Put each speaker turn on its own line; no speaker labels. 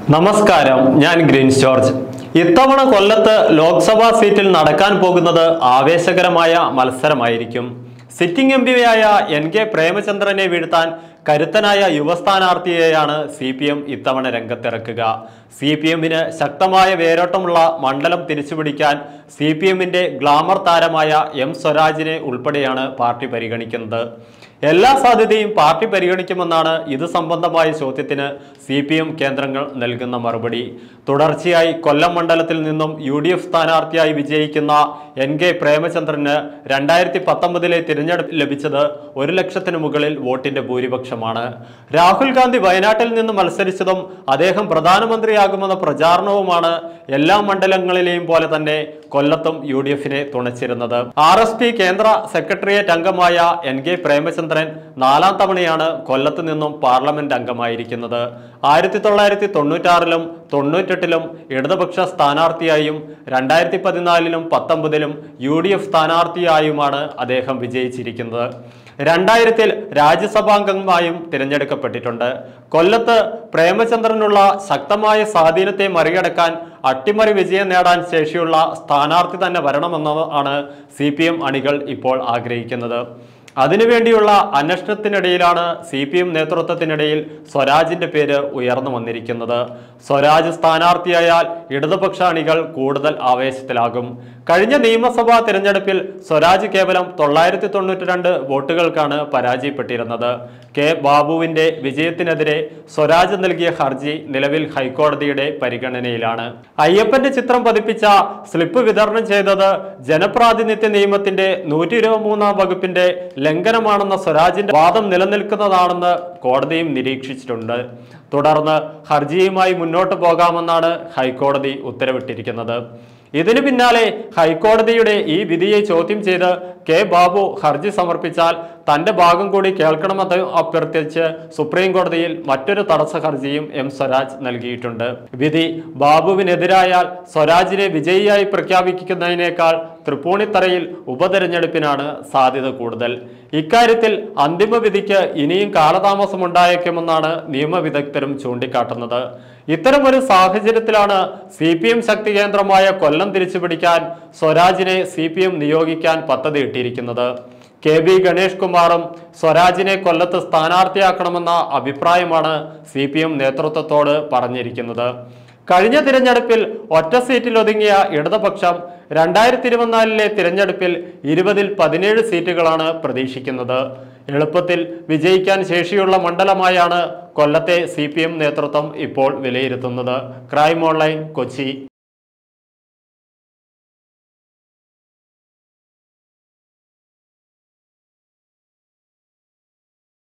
നമസ്കാരം ഞാൻ green George ഇത്തവണ കൊല്ലത്ത് ലോക്സഭാ സീറ്റിൽ നടക്കാൻ പോകുന്നത് ആവേശകരമായ മത്സരമായിരിക്കും സിറ്റിംഗ് എം പിയായ എൻ കെ പ്രേമചന്ദ്രനെ വീഴ്ത്താൻ കരുത്തനായ യുവ സ്ഥാനാർത്ഥിയെയാണ് സി പി എം ഇത്തവണ രംഗത്തിറക്കുക സി പി എമ്മിന് ശക്തമായ വേരോട്ടമുള്ള മണ്ഡലം തിരിച്ചുപിടിക്കാൻ സി പി എമ്മിന്റെ ഗ്ലാമർ താരമായ എം സ്വരാജിനെ ഉൾപ്പെടെയാണ് പാർട്ടി പരിഗണിക്കുന്നത് എല്ലാ സാധ്യതയും പാർട്ടി പരിഗണിക്കുമെന്നാണ് ഇത് സംബന്ധമായ ചോദ്യത്തിന് സി പി എം കേന്ദ്രങ്ങൾ നൽകുന്ന മറുപടി തുടർച്ചയായി കൊല്ലം മണ്ഡലത്തിൽ നിന്നും യു ഡി എഫ് സ്ഥാനാർത്ഥിയായി വിജയിക്കുന്ന എൻ കെ പ്രേമചന്ദ്രന് രണ്ടായിരത്തി പത്തൊമ്പതിലെ തിരഞ്ഞെടുപ്പ് ലഭിച്ചത് ഒരു ലക്ഷത്തിന് മുകളിൽ വോട്ടിന്റെ ഭൂരിപക്ഷമാണ് രാഹുൽ ഗാന്ധി വയനാട്ടിൽ നിന്ന് മത്സരിച്ചതും അദ്ദേഹം പ്രധാനമന്ത്രിയാകുമെന്ന പ്രചാരണവുമാണ് എല്ലാ മണ്ഡലങ്ങളിലെയും പോലെ തന്നെ കൊല്ലത്തും യു ഡി എഫിനെ തുണച്ചിരുന്നത് ആർ എസ് പി കേന്ദ്ര സെക്രട്ടേറിയറ്റ് അംഗമായ എൻ കെ പ്രേമചന്ദ്രൻ നാലാം തവണയാണ് കൊല്ലത്ത് നിന്നും പാർലമെന്റ് അംഗമായിരിക്കുന്നത് ആയിരത്തി തൊള്ളായിരത്തി തൊണ്ണൂറ്റാറിലും തൊണ്ണൂറ്റെട്ടിലും ഇടതുപക്ഷ സ്ഥാനാർത്ഥിയായും രണ്ടായിരത്തി പതിനാലിലും പത്തൊമ്പതിലും യു ഡി എഫ് സ്ഥാനാർത്ഥിയായുമാണ് അദ്ദേഹം വിജയിച്ചിരിക്കുന്നത് രണ്ടായിരത്തിൽ രാജ്യസഭാംഗമായും തിരഞ്ഞെടുക്കപ്പെട്ടിട്ടുണ്ട് കൊല്ലത്ത് പ്രേമചന്ദ്രനുള്ള ശക്തമായ സ്വാധീനത്തെ മറികടക്കാൻ അട്ടിമറി വിജയം നേടാൻ ശേഷിയുള്ള സ്ഥാനാർത്ഥി തന്നെ വരണമെന്നാണ് സി പി എം അണികൾ ഇപ്പോൾ ആഗ്രഹിക്കുന്നത് അതിനുവേണ്ടിയുള്ള അന്വേഷണത്തിനിടയിലാണ് സി പി എം നേതൃത്വത്തിനിടയിൽ സ്വരാജിന്റെ പേര് ഉയർന്നു വന്നിരിക്കുന്നത് സ്വരാജ് സ്ഥാനാർത്ഥിയായാൽ ഇടതുപക്ഷ അണികൾ കൂടുതൽ ആവേശത്തിലാകും കഴിഞ്ഞ നിയമസഭാ തിരഞ്ഞെടുപ്പിൽ സ്വരാജ് കേവലം തൊള്ളായിരത്തി തൊണ്ണൂറ്റി രണ്ട് വോട്ടുകൾക്കാണ് പരാജയപ്പെട്ടിരുന്നത് കെ ബാബുവിന്റെ വിജയത്തിനെതിരെ സ്വരാജ് നൽകിയ ഹർജി നിലവിൽ ഹൈക്കോടതിയുടെ പരിഗണനയിലാണ് അയ്യപ്പന്റെ ചിത്രം പതിപ്പിച്ച സ്ലിപ്പ് വിതരണം ചെയ്തത് ജനപ്രാതിനിധ്യ നിയമത്തിന്റെ നൂറ്റി ഇരുപത്തിമൂന്നാം വകുപ്പിന്റെ ലംഘനമാണെന്ന സ്വരാജിന്റെ വാദം നിലനിൽക്കുന്നതാണെന്ന് കോടതിയും നിരീക്ഷിച്ചിട്ടുണ്ട് തുടർന്ന് ഹർജിയുമായി മുന്നോട്ട് പോകാമെന്നാണ് ഹൈക്കോടതി ഉത്തരവിട്ടിരിക്കുന്നത് ഇതിനു പിന്നാലെ ഹൈക്കോടതിയുടെ ഈ വിധിയെ ചോദ്യം ചെയ്ത് കെ ബാബു ഹർജി സമർപ്പിച്ചാൽ തന്റെ ഭാഗം കൂടി കേൾക്കണമെന്ന് അഭ്യർത്ഥിച്ച് സുപ്രീം കോടതിയിൽ മറ്റൊരു തടസ്സ ഹർജിയും എം സ്വരാജ് നൽകിയിട്ടുണ്ട് വിധി ബാബുവിനെതിരായാൽ സ്വരാജിനെ വിജയിയായി പ്രഖ്യാപിക്കുന്നതിനേക്കാൾ തൃപ്പൂണിത്തറയിൽ ഉപതെരഞ്ഞെടുപ്പിനാണ് സാധ്യത കൂടുതൽ ഇക്കാര്യത്തിൽ അന്തിമ വിധിക്ക് ഇനിയും കാലതാമസമുണ്ടായേക്കുമെന്നാണ് നിയമവിദഗ്ധരും ചൂണ്ടിക്കാട്ടുന്നത് ഇത്തരമൊരു സാഹചര്യത്തിലാണ് സി പി എം ശക്തി കേന്ദ്രമായ കൊല്ലം തിരിച്ചുപിടിക്കാൻ സ്വരാജിനെ സി പി എം നിയോഗിക്കാൻ പദ്ധതിയിട്ടിരിക്കുന്നത് കെ ബി ഗണേഷ് കുമാറും സ്വരാജിനെ കൊല്ലത്ത് സ്ഥാനാർത്ഥിയാക്കണമെന്ന അഭിപ്രായമാണ് സി പി എം നേതൃത്വത്തോട് പറഞ്ഞിരിക്കുന്നത് കഴിഞ്ഞ തിരഞ്ഞെടുപ്പിൽ ഒറ്റ സീറ്റിൽ ഒതുങ്ങിയ ഇടതുപക്ഷം രണ്ടായിരത്തി ഇരുപത്തിനാലിലെ തിരഞ്ഞെടുപ്പിൽ ഇരുപതിൽ പതിനേഴ് സീറ്റുകളാണ് പ്രതീക്ഷിക്കുന്നത് എളുപ്പത്തിൽ വിജയിക്കാൻ ശേഷിയുള്ള മണ്ഡലമായാണ് കൊല്ലത്തെ സി നേതൃത്വം ഇപ്പോൾ വിലയിരുത്തുന്നത് ക്രൈം ഓൺലൈൻ കൊച്ചി